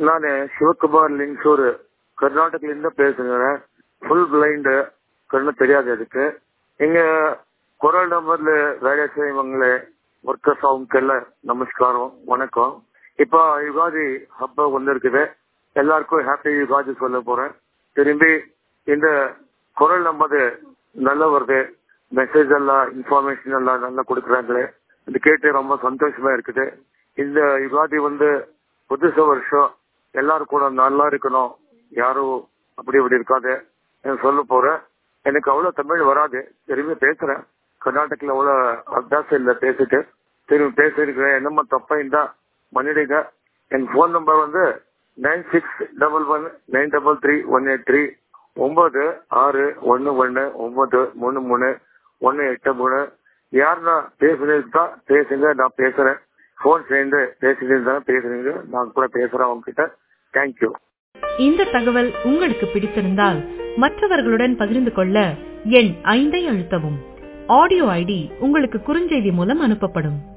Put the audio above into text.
நான் சிவகுமார் லிங்கூர் கர்நாடகிலிருந்து பேசுகிறேன் full blind கண்ணு தெரியாது அதுக்கு எங்க குரல் நம்பர்ல வேலை செய்வங்களே ஒர்க்கர்ஸ் அவங்களுக்கெಲ್ಲ நமஸ்காரம் வணக்கம் இப்போ யுகாதி ஹப்ப வந்திருக்குது எல்லாருக்கும் ஹாப்பி யுகாதி சொல்ல போறேன் திரும்பி இந்த குரல் நம்பது நல்லா வருது மெசேஜ் எல்லாம் இன்ஃபர்மேஷன் எல்லாம் நல்லா கொடுக்குறாங்களே இது கேட்டு ரொம்ப சந்தோஷமா இருக்குது இந்த யுகாதி வந்து புதுசு வருஷம் எல்லாரும் கூட நல்லா இருக்கணும் யாரும் அப்படி இப்படி இருக்காது நான் சொல்ல போறேன் எனக்கு அவ்வளவு தமிழ் வராது திரும்பி பேசுறேன் கர்நாடகில் அவ்வளவு அபியாசம் இல்லை பேசிட்டு திரும்பி பேசிருக்கிறேன் என்னமோ தப்பா இருந்தா மன்னிடுங்க என் போன் நம்பர் வந்து nine six double one nine double three one eight three ஒன்பது ஆறு ஒன்னு ஒன்னு ஒன்பது மூணு மூணு ஒன்னு எட்டு மூணு யாருன்னா பேசுறது தான் பேசுங்க நான் பேசுறேன் போன் சேர்ந்து பேசிட்டு தான் பேசுறீங்க நான் கூட பேசுறேன் அவங்க கிட்ட தேங்க்யூ இந்த தகவல் உங்களுக்கு பிடித்திருந்தால் மற்றவர்களுடன் பகிர்ந்து கொள்ள எண் ஐந்தை அழுத்தவும் ஆடியோ ஐடி உங்களுக்கு குறுஞ்செய்தி மூலம் அனுப்பப்படும்